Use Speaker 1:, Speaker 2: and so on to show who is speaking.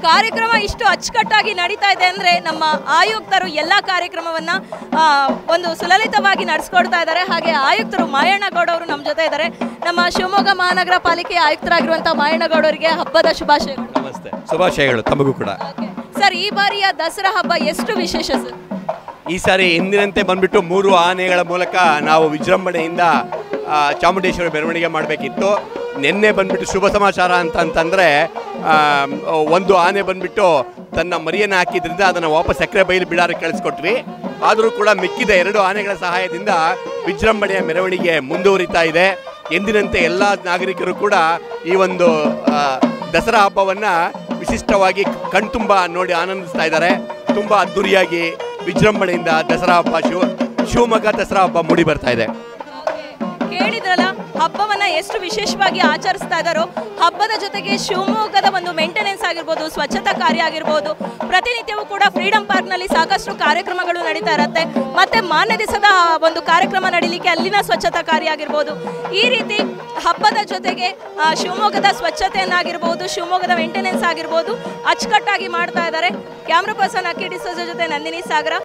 Speaker 1: ಕಾರ್ಯಕ್ರಮ ಇಷ್ಟು ಅಚ್ಚುಕಟ್ಟಾಗಿ ನಡೀತಾ ಇದೆ ಅಂದ್ರೆ ನಮ್ಮ ಆಯುಕ್ತರು ಎಲ್ಲ ಕಾರ್ಯಕ್ರಮವನ್ನ ಆ, ಒಂದು ಸುಲಲಿತವಾಗಿ ನಡೆಸ್ಕೊಡ್ತಾ ಇದ್ದಾರೆ ಹಾಗೆ ಆಯುಕ್ತರು ಮಾಯಣ್ಣಗೌಡ ಅವರು ನಮ್ಮ ಜೊತೆ ಇದ್ದಾರೆ ನಮ್ಮ ಶಿವಮೊಗ್ಗ ಮಹಾನಗರ ಪಾಲಿಕೆಯ ಆಯುಕ್ತರಾಗಿರುವಂತಹ ಮಾಯಣ್ಣಗೌಡ ಅವರಿಗೆ ಹಬ್ಬದ ಶುಭಾಶಯಗಳು
Speaker 2: ನಮಸ್ತೆ ಶುಭಾಶಯಗಳು ತಮಗೂ ಕೂಡ
Speaker 1: ಸರ್ ಈ ಬಾರಿಯ ದಸರಾ ಹಬ್ಬ ಎಷ್ಟು ವಿಶೇಷ ಸರ್
Speaker 2: ಈ ಸಾರಿ ಎಂದಿನಂತೆ ಬಂದ್ಬಿಟ್ಟು ಮೂರು ಆನೆಗಳ ಮೂಲಕ ನಾವು ವಿಜೃಂಭಣೆಯಿಂದ ಆ, ಚಾಮುಂಡೇಶ್ವರಿ ಮೆರವಣಿಗೆ ಮಾಡಬೇಕಿತ್ತು ನಿನ್ನೆ ಬಂದ್ಬಿಟ್ಟು ಶುಭ ಸಮಾಚಾರ ಅಂತ ಅಂತಂದರೆ ಒಂದು ಆನೆ ಬಂದ್ಬಿಟ್ಟು ತನ್ನ ಮರಿಯನ್ನು ಹಾಕಿದ್ರಿಂದ ಅದನ್ನು ವಾಪಸ್ ಸಕ್ಕರೆ ಬೈಲು ಬಿಡಾರಕ್ಕೆ ಕಳಿಸ್ಕೊಟ್ವಿ ಆದರೂ ಕೂಡ ಮಿಕ್ಕಿದ ಎರಡು ಆನೆಗಳ ಸಹಾಯದಿಂದ ವಿಜೃಂಭಣೆಯ ಮೆರವಣಿಗೆ ಮುಂದುವರಿತಾ ಇದೆ ಎಂದಿನಂತೆ ಎಲ್ಲ ನಾಗರಿಕರು ಕೂಡ ಈ ಒಂದು ಆ, ದಸರಾ ಹಬ್ಬವನ್ನು ವಿಶಿಷ್ಟವಾಗಿ ಕಣ್ತುಂಬ ನೋಡಿ ಆನಂದಿಸ್ತಾ ಇದ್ದಾರೆ ತುಂಬ ಅದ್ದೂರಿಯಾಗಿ ವಿಜೃಂಭಣೆಯಿಂದ ದಸರಾ ಹಬ್ಬ ಶಿವ ಶಿವಮೊಗ್ಗ ದಸರಾ ಹಬ್ಬ ಮೂಡಿ ಬರ್ತಾ ಇದೆ
Speaker 1: ಕೇಳಿದ್ರಲ್ಲ ಹಬ್ಬವನ್ನ ಎಷ್ಟು ವಿಶೇಷವಾಗಿ ಆಚರಿಸ್ತಾ ಇದ್ದಾರೋ ಹಬ್ಬದ ಜೊತೆಗೆ ಶಿವಮೊಗ್ಗದ ಒಂದು ಮೇಂಟೆನೆನ್ಸ್ ಆಗಿರ್ಬೋದು ಸ್ವಚ್ಛತಾ ಕಾರ್ಯ ಆಗಿರ್ಬೋದು ಪ್ರತಿನಿತ್ಯವೂ ಕೂಡ ಫ್ರೀಡಂ ಪಾರ್ಕ್ನಲ್ಲಿ ಸಾಕಷ್ಟು ಕಾರ್ಯಕ್ರಮಗಳು ನಡೀತಾ ಇರುತ್ತೆ ಮತ್ತೆ ಮಾನ್ಯ ದಿವಸದ ಒಂದು ಕಾರ್ಯಕ್ರಮ ನಡೀಲಿಕ್ಕೆ ಅಲ್ಲಿನ ಸ್ವಚ್ಛತಾ ಕಾರ್ಯ ಆಗಿರ್ಬೋದು ಈ ರೀತಿ ಹಬ್ಬದ ಜೊತೆಗೆ ಆ, ಶಿವಮೊಗ್ಗದ ಸ್ವಚ್ಛತೆಯನ್ನಾಗಿರ್ಬೋದು ಶಿವಮೊಗ್ಗದ ಮೇಂಟೆನೆನ್ಸ್ ಆಗಿರ್ಬೋದು ಅಚ್ಚುಕಟ್ಟಾಗಿ ಮಾಡ್ತಾ ಇದ್ದಾರೆ ಕ್ಯಾಮ್ರಾ ಪರ್ಸನ್ ಅಕ್ಕಿ ಡಿಸೋಜ ಜೊತೆ ನಂದಿನಿ ಸಾಗರ